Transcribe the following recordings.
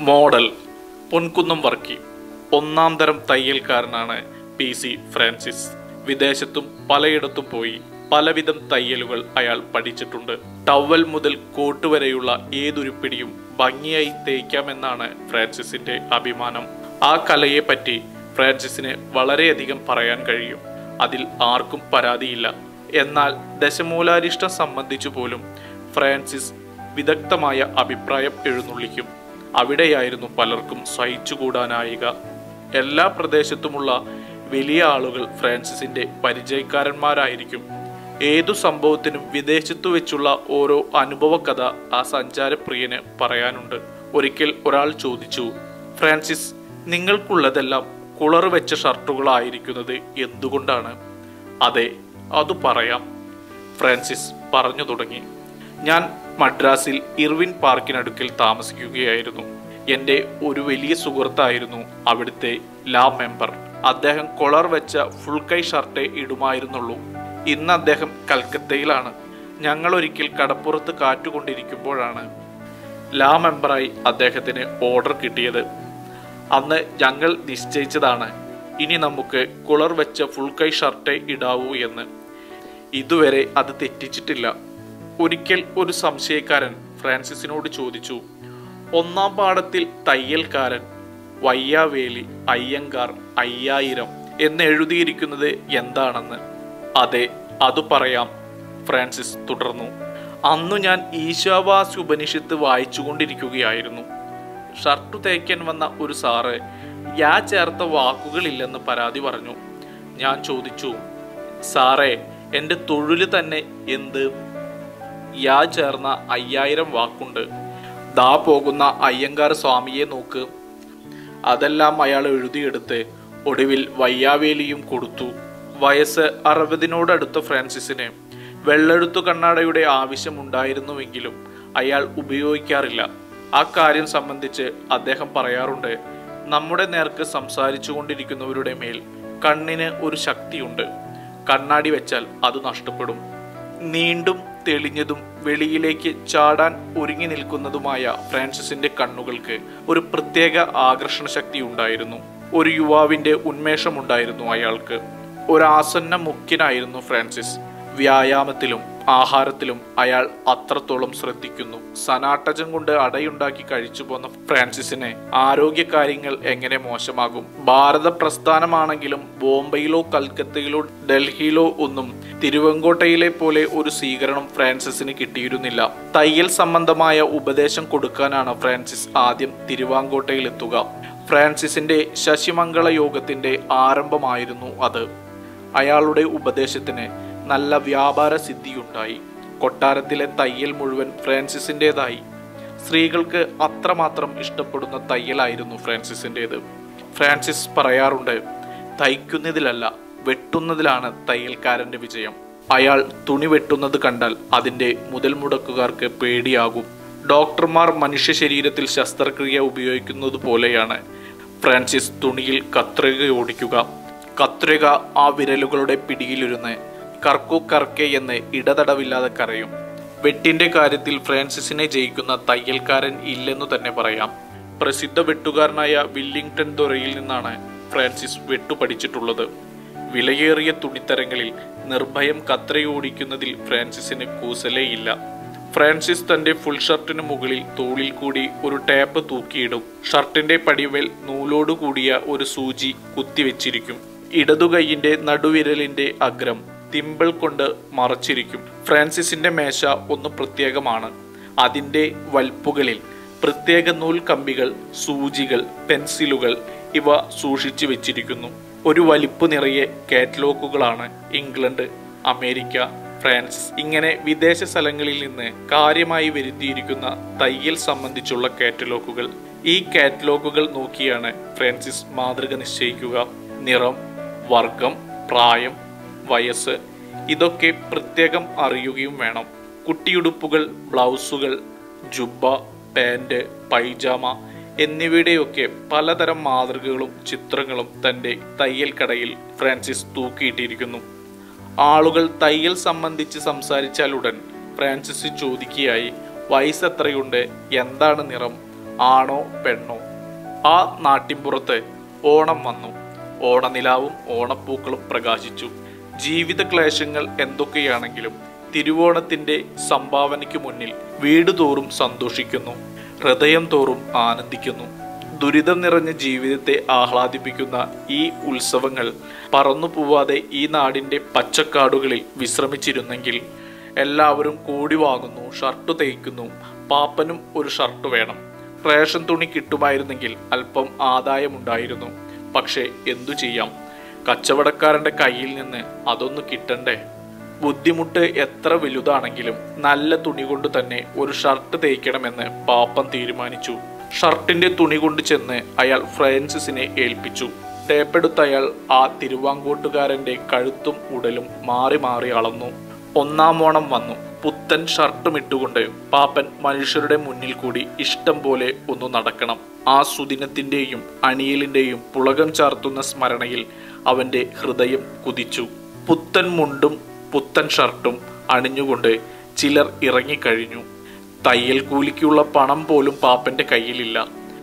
model Ponkunnam Varkey ഒന്നാം തരം തയ്യൽക്കാരനാണ് P C Francis വിദേശത്തും പലയിടത്തും പോയി പലവിധം തയ്യലുകൾ അയാൾ പഠിച്ചിട്ടുണ്ട് ടവൽ മുതൽ കോട്ട് വരെയുള്ള ഏതുരുപ്പിടിയും ഭംഗിയായി തേക്കാമെന്നാണ് ഫ്രാൻസിസിന്റെ അഭിമാനം ആ കലയെ പറ്റി ഫ്രാൻസിസിന് വളരെയധികം പറയാൻ കഴിയും അതിൽ ആർക്കും പരാതിയില്ല എന്നാൽ ദശമൂലാരിഷ്ടം സംബന്ധിച്ചു പോലും ഫ്രാൻസിസ് വിദഗ്ധമായ അഭിപ്രായം എഴുന്നള്ളിക്കും അവിടെയായിരുന്നു പലർക്കും സഹിച്ചുകൂടാനായിക എല്ലാ പ്രദേശത്തുമുള്ള വലിയ ആളുകൾ ഫ്രാൻസിസിന്റെ പരിചയക്കാരന്മാരായിരിക്കും ഏതു സംഭവത്തിനും വിദേശത്തു വെച്ചുള്ള ഓരോ അനുഭവ കഥ ആ സഞ്ചാരപ്രിയന് പറയാനുണ്ട് ഒരിക്കൽ ഒരാൾ ചോദിച്ചു ഫ്രാൻസിസ് നിങ്ങൾക്കുള്ളതെല്ലാം കുളർ വെച്ച ഷർട്ടുകളായിരിക്കുന്നത് എന്തുകൊണ്ടാണ് അതെ അത് പറയാം ഫ്രാൻസിസ് പറഞ്ഞു തുടങ്ങി ഞാൻ മദ്രാസിൽ ഇർവിൻ പാർക്കിനടുക്കൽ താമസിക്കുകയായിരുന്നു എൻ്റെ ഒരു വലിയ സുഹൃത്തായിരുന്നു അവിടുത്തെ ലാ മെമ്പർ അദ്ദേഹം കൊളർ വെച്ച ഫുൾ കൈ ഷർട്ടേ ഇടുമായിരുന്നുള്ളൂ ഇന്ന് അദ്ദേഹം കൽക്കത്തയിലാണ് ഞങ്ങൾ ഒരിക്കൽ കടപ്പുറത്ത് കാറ്റുകൊണ്ടിരിക്കുമ്പോഴാണ് ലാ മെമ്പറായി അദ്ദേഹത്തിന് ഓർഡർ കിട്ടിയത് അന്ന് ഞങ്ങൾ നിശ്ചയിച്ചതാണ് ഇനി നമുക്ക് കുളർ വെച്ച ഫുൾ കൈ ഷർട്ടേ ഇടാവൂ എന്ന് ഇതുവരെ അത് തെറ്റിച്ചിട്ടില്ല ഒരിക്കൽ ഒരു സംശയക്കാരൻ ഫ്രാൻസിസിനോട് ചോദിച്ചു ഒന്നാം പാഠത്തിൽ തയ്യൽക്കാരൻ വയ്യാവേലി അയ്യങ്കാർ അയ്യായിരം എന്ന് എഴുതിയിരിക്കുന്നത് എന്താണെന്ന് അതെ അത് പറയാം ഫ്രാൻസിസ് തുടർന്നു അന്നു ഞാൻ ഈശാവാസി ഉപനിഷത്ത് വായിച്ചുകൊണ്ടിരിക്കുകയായിരുന്നു ഷർട്ടു തേക്കാൻ വന്ന ഒരു സാറ് യാ ചേർത്ത വാക്കുകളില്ലെന്ന് പരാതി പറഞ്ഞു ഞാൻ ചോദിച്ചു സാറേ എൻ്റെ തൊഴിൽ തന്നെ എന്ത് യാ ചേർന്ന അയ്യായിരം വാക്കുണ്ട് ദാ പോകുന്ന അയ്യങ്കാർ സ്വാമിയെ നോക്ക് അതെല്ലാം അയാൾ എഴുതിയെടുത്ത് ഒടുവിൽ വയ്യാവേലിയും കൊടുത്തു വയസ്സ് അറുപതിനോടടുത്ത ഫ്രാൻസിസിന് വെള്ളെഴുത്തു കണ്ണാടയുടെ ആവശ്യമുണ്ടായിരുന്നുവെങ്കിലും അയാൾ ഉപയോഗിക്കാറില്ല ആ കാര്യം സംബന്ധിച്ച് അദ്ദേഹം പറയാറുണ്ട് നമ്മുടെ നേർക്ക് സംസാരിച്ചു കൊണ്ടിരിക്കുന്നവരുടെ മേൽ കണ്ണിന് ഒരു ശക്തിയുണ്ട് കണ്ണാടി വെച്ചാൽ അത് നഷ്ടപ്പെടും നീണ്ടും തെളിഞ്ഞതും വെളിയിലേക്ക് ചാടാൻ ഒരുങ്ങി നിൽക്കുന്നതുമായ ഫ്രാൻസിസിന്റെ കണ്ണുകൾക്ക് ഒരു പ്രത്യേക ആകർഷണ ശക്തി ഉണ്ടായിരുന്നു ഒരു യുവാവിന്റെ ഉന്മേഷമുണ്ടായിരുന്നു അയാൾക്ക് ഒരാസന്ന മുഖ്യനായിരുന്നു ഫ്രാൻസിസ് വ്യായാമത്തിലും ആഹാരത്തിലും അയാൾ അത്രത്തോളം ശ്രദ്ധിക്കുന്നു സനാട്ടജം കൊണ്ട് അടയുണ്ടാക്കി കഴിച്ചു പോന്ന ഫ്രാൻസിസിന് ആരോഗ്യകാര്യങ്ങൾ എങ്ങനെ മോശമാകും ഭാരത പ്രസ്ഥാനമാണെങ്കിലും ബോംബെയിലോ കൽക്കത്തയിലോ ഡൽഹിയിലോ ഒന്നും തിരുവങ്കോട്ടയിലെ പോലെ ഒരു സ്വീകരണം ഫ്രാൻസിസിന് കിട്ടിയിരുന്നില്ല തയ്യൽ സംബന്ധമായ ഉപദേശം കൊടുക്കാനാണ് ഫ്രാൻസിസ് ആദ്യം തിരുവാങ്കോട്ടയിലെത്തുക ഫ്രാൻസിസിന്റെ ശശിമംഗള യോഗത്തിന്റെ ആരംഭമായിരുന്നു അത് അയാളുടെ ഉപദേശത്തിന് നല്ല വ്യാപാര സിദ്ധിയുണ്ടായി കൊട്ടാരത്തിലെ തയ്യൽ മുഴുവൻ ഫ്രാൻസിസിൻ്റെതായി സ്ത്രീകൾക്ക് അത്രമാത്രം ഇഷ്ടപ്പെടുന്ന തയ്യലായിരുന്നു ഫ്രാൻസിസിൻ്റേത് ഫ്രാൻസിസ് പറയാറുണ്ട് തയ്ക്കുന്നതിലല്ല വെട്ടുന്നതിലാണ് തയ്യൽക്കാരന്റെ വിജയം അയാൾ തുണി വെട്ടുന്നത് കണ്ടാൽ അതിന്റെ മുതൽ മുടക്കുകാർക്ക് പേടിയാകും ഡോക്ടർമാർ മനുഷ്യ ശരീരത്തിൽ ശസ്ത്രക്രിയ ഉപയോഗിക്കുന്നത് പോലെയാണ് ഫ്രാൻസിസ് തുണിയിൽ കത്രിക ഓടിക്കുക കത്രിക ആ വിരലുകളുടെ പിടിയിലിരുന്ന് കർക്കു കർക്കെ എന്ന് ഇടതടവില്ലാതെ കരയും വെട്ടിന്റെ കാര്യത്തിൽ ഫ്രാൻസിസിനെ ജയിക്കുന്ന തയ്യൽക്കാരൻ ഇല്ലെന്നു തന്നെ പറയാം പ്രസിദ്ധ വെട്ടുകാരനായ വില്ലിംഗ്ടൺ ദൊരയിൽ നിന്നാണ് ഫ്രാൻസിസ് വെട്ടു പഠിച്ചിട്ടുള്ളത് വിലയേറിയ തുണിത്തരങ്ങളിൽ നിർഭയം കത്രയോടിക്കുന്നതിൽ ഫ്രാൻസിസിന് കൂസലേയില്ല ഫ്രാൻസിസ് തന്റെ ഫുൾ ഷർട്ടിന് മുകളിൽ തോളിൽ കൂടി ഒരു ടാപ്പ് തൂക്കിയിടും ഷർട്ടിന്റെ പടിവേൽ നൂലോട് കൂടിയ ഒരു സൂചി കുത്തിവെച്ചിരിക്കും ഇടതുകൈയിന്റെ നടുവിരലിന്റെ അഗ്രം തിമ്പിൾ കൊണ്ട് മറച്ചിരിക്കും ഫ്രാൻസിസിന്റെ മേശ ഒന്ന് പ്രത്യേകമാണ് അതിന്റെ വൽപ്പുകളിൽ പ്രത്യേക നൂൽ കമ്പികൾ സൂചികൾ പെൻസിലുകൾ ഇവ സൂക്ഷിച്ചു വെച്ചിരിക്കുന്നു ഒരു വലിപ്പ് നിറയെ കാറ്റലോഗുകളാണ് ഇംഗ്ലണ്ട് അമേരിക്ക ഫ്രാൻസ് ഇങ്ങനെ വിദേശ സ്ഥലങ്ങളിൽ നിന്ന് കാര്യമായി വരുത്തിയിരിക്കുന്ന തയ്യൽ സംബന്ധിച്ചുള്ള കാറ്റലോഗുകൾ ഈ കാറ്റലോഗുകൾ നോക്കിയാണ് ഫ്രാൻസിസ് മാതൃക നിശ്ചയിക്കുക നിറം വർഗം പ്രായം വയസ്സ് ഇതൊക്കെ പ്രത്യേകം അറിയുകയും വേണം കുട്ടിയുടുപ്പുകൾ ബ്ലൗസുകൾ ജുബ്ബ പാൻറ് പൈജാമ എന്നിവയുടെയൊക്കെ പലതരം മാതൃകകളും ചിത്രങ്ങളും തൻ്റെ തയ്യൽ കടയിൽ ഫ്രാൻസിസ് തൂക്കിയിട്ടിരിക്കുന്നു ആളുകൾ തയ്യൽ സംബന്ധിച്ച് സംസാരിച്ചാലുടൻ ഫ്രാൻസിസ് ചോദിക്കുകയായി വയസ്സ് എത്രയുണ്ട് എന്താണ് നിറം ആണോ പെണ്ണോ ആ നാട്ടിൻപുറത്ത് ഓണം വന്നു ഓണനിലാവും ഓണപ്പൂക്കളും പ്രകാശിച്ചു ജീവിത ക്ലേശങ്ങൾ എന്തൊക്കെയാണെങ്കിലും തിരുവോണത്തിന്റെ സംഭാവനയ്ക്ക് മുന്നിൽ വീട് തോറും സന്തോഷിക്കുന്നു ഹൃദയം തോറും ആനന്ദിക്കുന്നു ദുരിതം നിറഞ്ഞ ജീവിതത്തെ ആഹ്ലാദിപ്പിക്കുന്ന ഈ ഉത്സവങ്ങൾ പറന്നു പോവാതെ ഈ നാടിന്റെ പച്ചക്കാടുകളിൽ വിശ്രമിച്ചിരുന്നെങ്കിൽ എല്ലാവരും കൂടി വാങ്ങുന്നു ഷർട്ട് തയ്ക്കുന്നു പാപ്പനും ഒരു ഷർട്ട് വേണം റേഷൻ തുണി കിട്ടുമായിരുന്നെങ്കിൽ അല്പം ആദായമുണ്ടായിരുന്നു പക്ഷേ എന്തു ചെയ്യാം കച്ചവടക്കാരന്റെ കയ്യിൽ നിന്ന് അതൊന്ന് കിട്ടണ്ടേ ബുദ്ധിമുട്ട് എത്ര വലുതാണെങ്കിലും നല്ല തുണി കൊണ്ട് തന്നെ ഒരു ഷർട്ട് തേക്കണമെന്ന് പാപ്പൻ തീരുമാനിച്ചു ഷർട്ടിന്റെ തുണി കൊണ്ട് ചെന്ന് അയാൾ ഫ്രാൻസിസിനെ ഏൽപ്പിച്ചു ടേപ്പെടുത്ത അയാൾ ആ തിരുവാങ്കോട്ടുകാരന്റെ കഴുത്തും ഉടലും മാറി മാറി അളന്നു ഒന്നാം ഓണം വന്നു പുത്തൻ ഷർട്ടും ഇട്ടുകൊണ്ട് പാപ്പൻ മനുഷ്യരുടെ മുന്നിൽ കൂടി ഇഷ്ടം പോലെ ഒന്ന് നടക്കണം ആ സുദിനത്തിന്റെയും അണിയലിന്റെയും പുളകം ചാർത്തുന്ന സ്മരണയിൽ അവന്റെ ഹൃദയം കുതിച്ചു പുത്തൻ മുണ്ടും പുത്തൻ ഷർട്ടും അണിഞ്ഞുകൊണ്ട് ചിലർ ഇറങ്ങിക്കഴിഞ്ഞു തയ്യൽ കൂലിക്കുള്ള പണം പോലും പാപ്പന്റെ കയ്യിലില്ല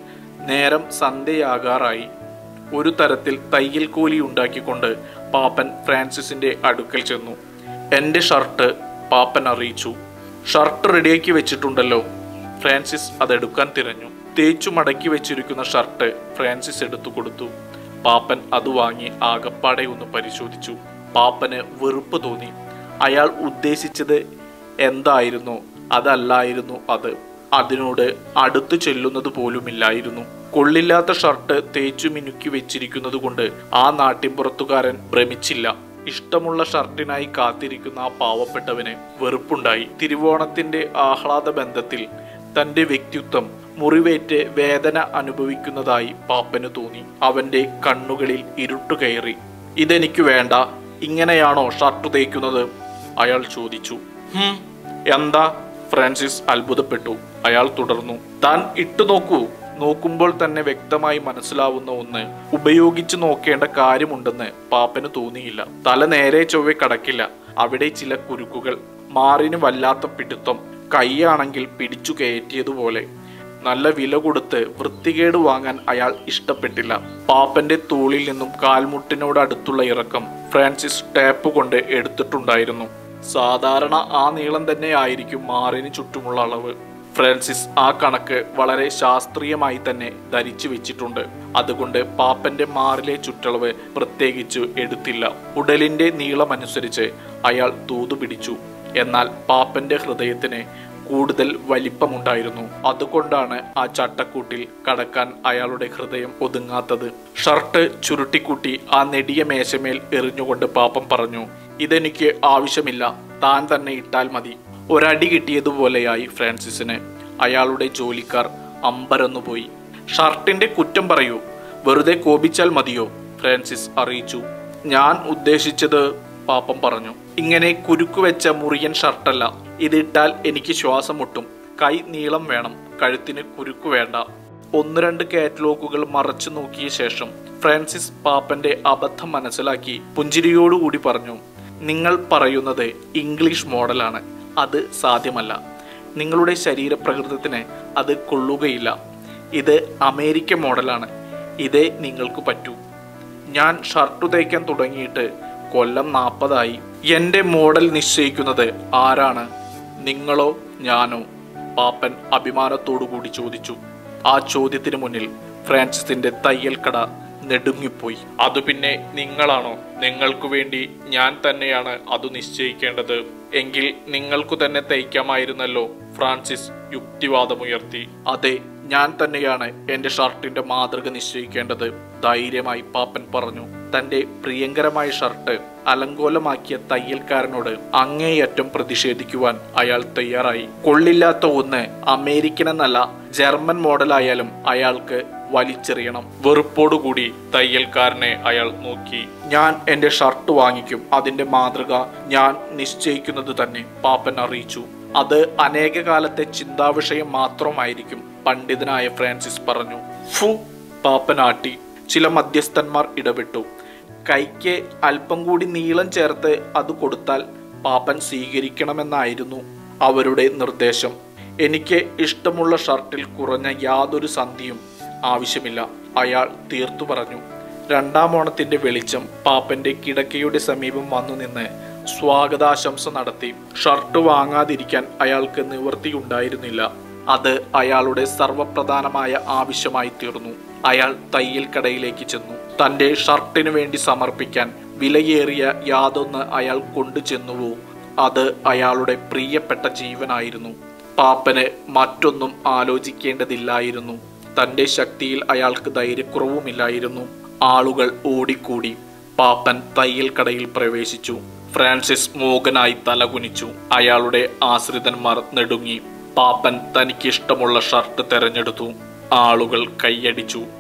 നേരം സന്ധ്യയാകാറായി ഒരു തരത്തിൽ തയ്യൽ കൂലി ഉണ്ടാക്കിക്കൊണ്ട് പാപ്പൻ ഫ്രാൻസിസിന്റെ അടുക്കൽ ചെന്നു എന്റെ ഷർട്ട് പാപ്പൻ അറിയിച്ചു ഷർട്ട് റെഡിയാക്കി വെച്ചിട്ടുണ്ടല്ലോ ഫ്രാൻസിസ് അതെടുക്കാൻ തിരഞ്ഞു തേച്ചു മടക്കി വെച്ചിരിക്കുന്ന ഷർട്ട് ഫ്രാൻസിസ് എടുത്തു കൊടുത്തു പാപ്പൻ അത് വാങ്ങി ആകപ്പാടെ ഒന്ന് പരിശോധിച്ചു പാപ്പന് വെറുപ്പ് തോന്നി അയാൾ ഉദ്ദേശിച്ചത് എന്തായിരുന്നു അതല്ലായിരുന്നു അത് അതിനോട് അടുത്തു ചെല്ലുന്നത് പോലുമില്ലായിരുന്നു കൊള്ളില്ലാത്ത ഷർട്ട് തേച്ചു മിനുക്കി വെച്ചിരിക്കുന്നത് കൊണ്ട് ആ നാട്ടിൻപുറത്തുകാരൻ ഭ്രമിച്ചില്ല ഇഷ്ടമുള്ള ഷർട്ടിനായി കാത്തിരിക്കുന്ന ആ പാവപ്പെട്ടവന് വെറുപ്പുണ്ടായി തിരുവോണത്തിന്റെ ആഹ്ലാദ ബന്ധത്തിൽ തന്റെ വ്യക്തിത്വം മുറിവേറ്റ് വേദന അനുഭവിക്കുന്നതായി പാപ്പന് തോന്നി അവന്റെ കണ്ണുകളിൽ ഇരുട്ടു കയറി ഇതെനിക്ക് വേണ്ട ഇങ്ങനെയാണോ ഷർട്ട് തേക്കുന്നത് അയാൾ ചോദിച്ചു "ഹും, എന്താ ഫ്രാൻസിസ് അത്ഭുതപ്പെട്ടു അയാൾ തുടർന്നു താൻ ഇട്ടു നോക്കൂ നോക്കുമ്പോൾ തന്നെ വ്യക്തമായി മനസ്സിലാവുന്ന ഒന്ന് ഉപയോഗിച്ചു നോക്കേണ്ട കാര്യമുണ്ടെന്ന് പാപ്പന് തോന്നിയില്ല തല നേരെ ചൊവ്വെ കടക്കില്ല അവിടെ ചില കുരുക്കുകൾ മാറിന് വല്ലാത്ത പിടുത്തം കൈയാണെങ്കിൽ പിടിച്ചു കയറ്റിയതുപോലെ നല്ല വില കൊടുത്ത് വൃത്തികേട് വാങ്ങാൻ അയാൾ ഇഷ്ടപ്പെട്ടില്ല പാപ്പന്റെ തൂളിൽ നിന്നും കാൽമുട്ടിനോട് അടുത്തുള്ള ഇറക്കം ഫ്രാൻസിസ് ടേപ്പ് കൊണ്ട് എടുത്തിട്ടുണ്ടായിരുന്നു സാധാരണ ആ നീളം തന്നെ ആയിരിക്കും മാറിന് ചുറ്റുമുള്ള അളവ് ഫ്രാൻസിസ് ആ കണക്ക് വളരെ ശാസ്ത്രീയമായി തന്നെ ധരിച്ചു വെച്ചിട്ടുണ്ട് അതുകൊണ്ട് പാപ്പന്റെ മാറിലെ ചുറ്റളവ് പ്രത്യേകിച്ച് എടുത്തില്ല ഉടലിന്റെ നീളമനുസരിച്ച് അയാൾ തൂതു പിടിച്ചു എന്നാൽ പാപ്പന്റെ ഹൃദയത്തിന് കൂടുതൽ വലിപ്പമുണ്ടായിരുന്നു അതുകൊണ്ടാണ് ആ ചട്ടക്കൂട്ടിൽ കടക്കാൻ അയാളുടെ ഹൃദയം ഒതുങ്ങാത്തത് ഷർട്ട് ചുരുട്ടിക്കൂട്ടി ആ നെടിയ മേശമേൽ എറിഞ്ഞുകൊണ്ട് പാപ്പം പറഞ്ഞു ഇതെനിക്ക് ആവശ്യമില്ല താൻ തന്നെ ഇട്ടാൽ മതി ഒരടി കിട്ടിയതുപോലെയായി ഫ്രാൻസിസിന് അയാളുടെ ജോലിക്കാർ അമ്പരന്നുപോയി ഷർട്ടിന്റെ കുറ്റം പറയൂ വെറുതെ കോപിച്ചാൽ മതിയോ ഫ്രാൻസിസ് അറിയിച്ചു ഞാൻ ഉദ്ദേശിച്ചത് പാപ്പം പറഞ്ഞു ഇങ്ങനെ കുരുക്കു വെച്ച മുറിയൻ ഷർട്ടല്ല ഇതിട്ടാൽ എനിക്ക് ശ്വാസം മുട്ടും കൈ നീളം വേണം കഴുത്തിന് കുരുക്കു വേണ്ട ഒന്ന് രണ്ട് കാറ്റലോഗുകൾ മറച്ചു നോക്കിയ ശേഷം ഫ്രാൻസിസ് പാപ്പന്റെ അബദ്ധം മനസ്സിലാക്കി പുഞ്ചിരിയോടുകൂടി പറഞ്ഞു നിങ്ങൾ പറയുന്നത് ഇംഗ്ലീഷ് മോഡലാണ് അത് സാധ്യമല്ല നിങ്ങളുടെ ശരീരപ്രകൃതത്തിന് അത് കൊള്ളുകയില്ല ഇത് അമേരിക്കൻ മോഡലാണ് ഇതേ നിങ്ങൾക്ക് പറ്റൂ ഞാൻ ഷർട്ട് തയ്ക്കാൻ തുടങ്ങിയിട്ട് കൊല്ലം നാൽപ്പതായി എൻ്റെ മോഡൽ നിശ്ചയിക്കുന്നത് ആരാണ് നിങ്ങളോ ഞാനോ പാപ്പൻ അഭിമാനത്തോടു കൂടി ചോദിച്ചു ആ ചോദ്യത്തിന് മുന്നിൽ ഫ്രാൻസിസിന്റെ തയ്യൽ കട നെടുങ്ങിപ്പോയി അത് പിന്നെ നിങ്ങളാണോ നിങ്ങൾക്കു വേണ്ടി ഞാൻ തന്നെയാണ് അത് നിശ്ചയിക്കേണ്ടത് എങ്കിൽ നിങ്ങൾക്കു തന്നെ തയ്ക്കാമായിരുന്നല്ലോ ഫ്രാൻസിസ് യുക്തിവാദമുയർത്തി അതെ ഞാൻ തന്നെയാണ് എന്റെ ഷർട്ടിന്റെ മാതൃക നിശ്ചയിക്കേണ്ടത് ധൈര്യമായി പാപ്പൻ പറഞ്ഞു തന്റെ പ്രിയങ്കരമായ ഷർട്ട് അലങ്കോലമാക്കിയ തയ്യൽക്കാരനോട് അങ്ങേയറ്റം പ്രതിഷേധിക്കുവാൻ അയാൾ തയ്യാറായി കൊള്ളില്ലാത്ത ഒന്ന് അമേരിക്കൻ എന്നല്ല ജർമ്മൻ മോഡലായാലും അയാൾക്ക് വലിച്ചെറിയണം വെറുപ്പോടുകൂടി തയ്യൽക്കാരനെ അയാൾ നോക്കി ഞാൻ എന്റെ ഷർട്ട് വാങ്ങിക്കും അതിന്റെ മാതൃക ഞാൻ നിശ്ചയിക്കുന്നത് തന്നെ പാപ്പൻ അറിയിച്ചു അത് അനേക കാലത്തെ ചിന്താവിഷയം മാത്രമായിരിക്കും പണ്ഡിതനായ ഫ്രാൻസിസ് പറഞ്ഞു ഫു പാപ്പനാട്ടി ചില മധ്യസ്ഥന്മാർ ഇടപെട്ടു കൈക്ക് അല്പം കൂടി നീളം ചേർത്ത് അത് കൊടുത്താൽ പാപ്പൻ സ്വീകരിക്കണമെന്നായിരുന്നു അവരുടെ നിർദ്ദേശം എനിക്ക് ഇഷ്ടമുള്ള ഷർട്ടിൽ കുറഞ്ഞ യാതൊരു സന്ധിയും ആവശ്യമില്ല അയാൾ തീർത്തു പറഞ്ഞു രണ്ടാം ഓണത്തിന്റെ വെളിച്ചം പാപ്പന്റെ കിടക്കയുടെ സമീപം വന്നു നിന്ന് സ്വാഗതാശംസ നടത്തി ഷർട്ട് വാങ്ങാതിരിക്കാൻ അയാൾക്ക് നിവൃത്തിയുണ്ടായിരുന്നില്ല അത് അയാളുടെ സർവപ്രധാനമായ ആവശ്യമായി തീർന്നു അയാൾ തയ്യൽ കടയിലേക്ക് ചെന്നു തന്റെ ഷർട്ടിനു വേണ്ടി സമർപ്പിക്കാൻ വിലയേറിയ യാതൊന്ന് അയാൾ കൊണ്ടു ചെന്നുവോ അത് അയാളുടെ പ്രിയപ്പെട്ട ജീവനായിരുന്നു പാപ്പന് മറ്റൊന്നും ആലോചിക്കേണ്ടതില്ലായിരുന്നു തന്റെ ശക്തിയിൽ അയാൾക്ക് ധൈര്യക്കുറവുമില്ലായിരുന്നു ആളുകൾ ഓടിക്കൂടി പാപ്പൻ തയ്യൽ കടയിൽ പ്രവേശിച്ചു ഫ്രാൻസിസ് മോഹനായി തലകുനിച്ചു അയാളുടെ ആശ്രിതന്മാർ നെടുങ്ങി പാപ്പൻ തനിക്കിഷ്ടമുള്ള ഷർട്ട് തെരഞ്ഞെടുത്തു ആളുകൾ കൈയടിച്ചു